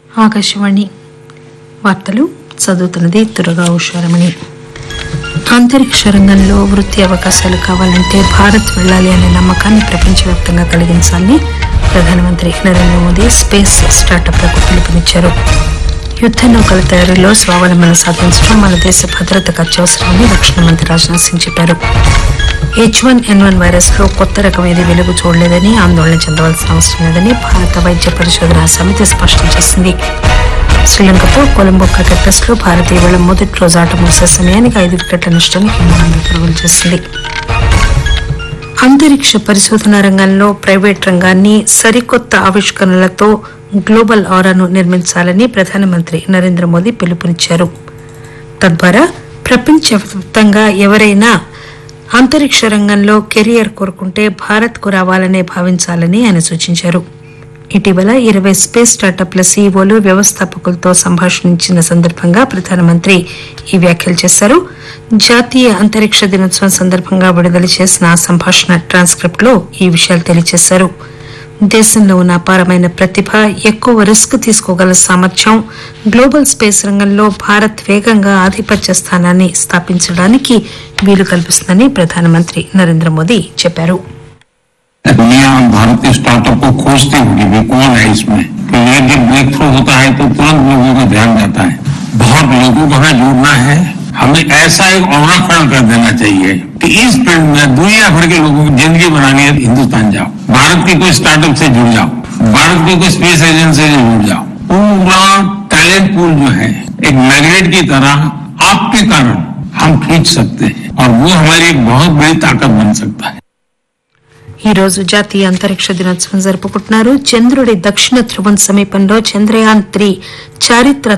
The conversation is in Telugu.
ఆకాశవాణి వార్తలు చదువుతున్నది దుర్గా ఉషారమణి అంతరిక్ష రంగంలో వృత్తి అవకాశాలు కావాలంటే భారత్ వెళ్లాలి అనే నమ్మకాన్ని ప్రపంచవ్యాప్తంగా కలిగించాలని ప్రధానమంత్రి నరేంద్ర మోదీ స్పేస్ స్టార్టప్లకు పిలుపునిచ్చారు యుద్ద నౌకల తయారీలో స్వావలంబన సాధించడం మన దేశ భద్రతకు అత్యవసరమని రక్షణ మంత్రి రాజ్నాథ్ సింగ్ చెప్పారు H one N one virus లో కొత్త రకం ఏది వెలుగు చూడలేదని ఆందోళన చెందవలసిన అవసరం లేదని భారత వైద్య పరిశోధన సమితి స్పష్టం చేసింది శ్రీలంకతో కొలంబో క్రికెట్ టెస్ట్ లో భారత్ ఇవాళ మొదటి రోజు ఆట ముగిసే సమయానికి ఐదు వికెట్ల నష్టానికి మూడు వందల పరుగులు చేసింది అంతరిక్ష పరిశోధన రంగంలో ప్రైవేట్ రంగాన్ని సరికొత్త ఆవిష్కరణలతో గ్లోబల్ ఆరాను నిర్మించాలని ప్రధానమంత్రి నరేంద్ర మోదీ పిలుపునిచ్చారు తద్వారా ప్రపంచవ్యాప్తంగా ఎవరైనా అంతరిక్ష రంగంలో కెరియర్ కోరుకుంటే భారత్కు రావాలనే భావించాలని ఆయన సూచించారు ఇటీవల ఇరవై స్పేస్ స్టార్టప్ల సీఈఓలు వ్యవస్థాపకులతో సంభాషించిన సందర్భంగా ప్రధానమంత్రి ఈ వ్యాఖ్యలు చేశారు జాతీయ అంతరిక్ష దినోత్సవం సందర్భంగా విడుదల చేసిన ఆ సంభాషణ ట్రాన్స్క్రిప్ట్ లో ఈ విషయాలు తెలియజేశారు దేశంలో ఉన్న అపారమైన ప్రతిభ ఎక్కువ రిస్క్ తీసుకోగల సామర్థ్యం గ్లోబల్ స్పేస్ రంగంలో భారత్ వేగంగా ఆధిపత్య స్థానాన్ని స్థాపించడానికి వీలు కల్పిస్తుందని ప్రధానమంత్రి నరేంద్ర మోదీ చెప్పారు दुनिया भारतीय स्टार्टअप को खोजती होगी भी कौन है इसमें तो ये जब ब्रेक थ्रू होता है तो तुरंत लोगों का ध्यान जाता है बहुत लोगों को हमें जुड़ना है हमें ऐसा एक और खड़ा कर देना चाहिए कि इस फील्ड में दुनिया भर के लोगों की जिंदगी बनानी है हिंदुस्तान जाओ भारत की कोई स्टार्टअप से जुड़ जाओ भारत की कोई स्पेस एजेंसी से जुड़ जाओ पूरा टैलेंट पूल जो है एक मैग्नेट की तरह आपके कारण हम खींच सकते हैं और वो हमारी एक बहुत बड़ी ताकत बन सकता है ఈ రోజు జాతీయ అంతరిక్ష దినోత్సవం జరుపుకుంటున్నారు చంద్రుడి దక్షిణ ధ్రువం సమీపంలో చంద్రయాన్ త్రీ చారిత్ర